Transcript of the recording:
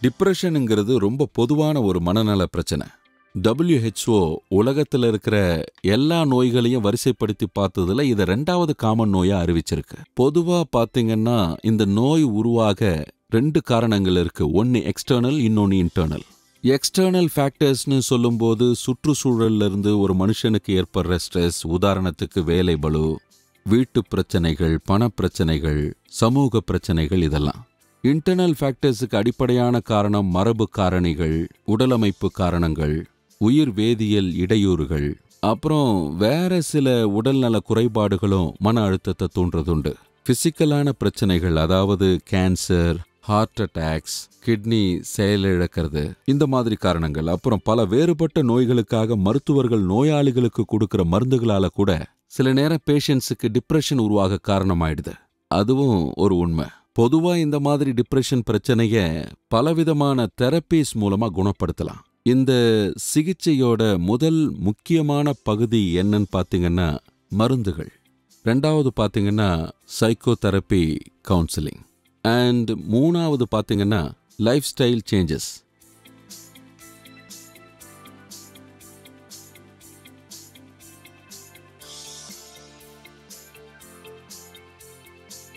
டிப்ரெஷனுங்கிறது ரொம்ப பொதுவான ஒரு மனநல பிரச்சனை WHO உலகத்துல இருக்கிற எல்லா நோய்களையும் வரிசைப்படுத்தி பார்த்ததுல இதை ரெண்டாவது காமன் நோயா அறிவிச்சிருக்கு பொதுவா பாத்தீங்கன்னா இந்த நோய் உருவாக ரெண்டு காரணங்கள் இருக்கு ஒன்னு எக்ஸ்டர்னல் இன்னொன்னு இன்டர்னல் எக்ஸ்டர்னல் ஃபேக்டர்ஸ்னு சொல்லும்போது சுற்றுச்சூழல்ல இருந்து ஒரு மனுஷனுக்கு ஏற்படுற ஸ்ட்ரெஸ் உதாரணத்துக்கு வேலை பளு வீட்டு பிரச்சனைகள் பணப்பிரச்சனைகள் சமூக பிரச்சனைகள் இதெல்லாம் இன்டர்னல் ஃபேக்டர்ஸுக்கு அடிப்படையான காரணம் மரபு காரணிகள் உடலமைப்பு காரணங்கள் உயிர் வேதியியல் இடையூறுகள் அப்புறம் வேற சில உடல்நல குறைபாடுகளும் மன அழுத்தத்தை தூண்டுறதுண்டு பிசிக்கலான பிரச்சனைகள் அதாவது கேன்சர் ஹார்ட் அட்டாக்ஸ் கிட்னி செயலிழக்கிறது இந்த மாதிரி காரணங்கள் அப்புறம் பல வேறுபட்ட நோய்களுக்காக மருத்துவர்கள் நோயாளிகளுக்கு கொடுக்கிற மருந்துகளால கூட சில நேரம் பேஷண்ட்ஸுக்கு டிப்ரெஷன் உருவாக காரணமாயிடுது அதுவும் ஒரு உண்மை பொதுவா இந்த மாதிரி டிப்ரெஷன் பிரச்சனைய பலவிதமான தெரப்பீஸ் மூலமா குணப்படுத்தலாம் இந்த சிகிச்சையோட முதல் முக்கியமான பகுதி என்னன்னு பாத்தீங்கன்னா மருந்துகள் ரெண்டாவது பாத்தீங்கன்னா சைக்கோதெரப்பி கவுன்சிலிங் அண்ட் மூணாவது பாத்தீங்கன்னா லைஃப் ஸ்டைல் சேஞ்சஸ்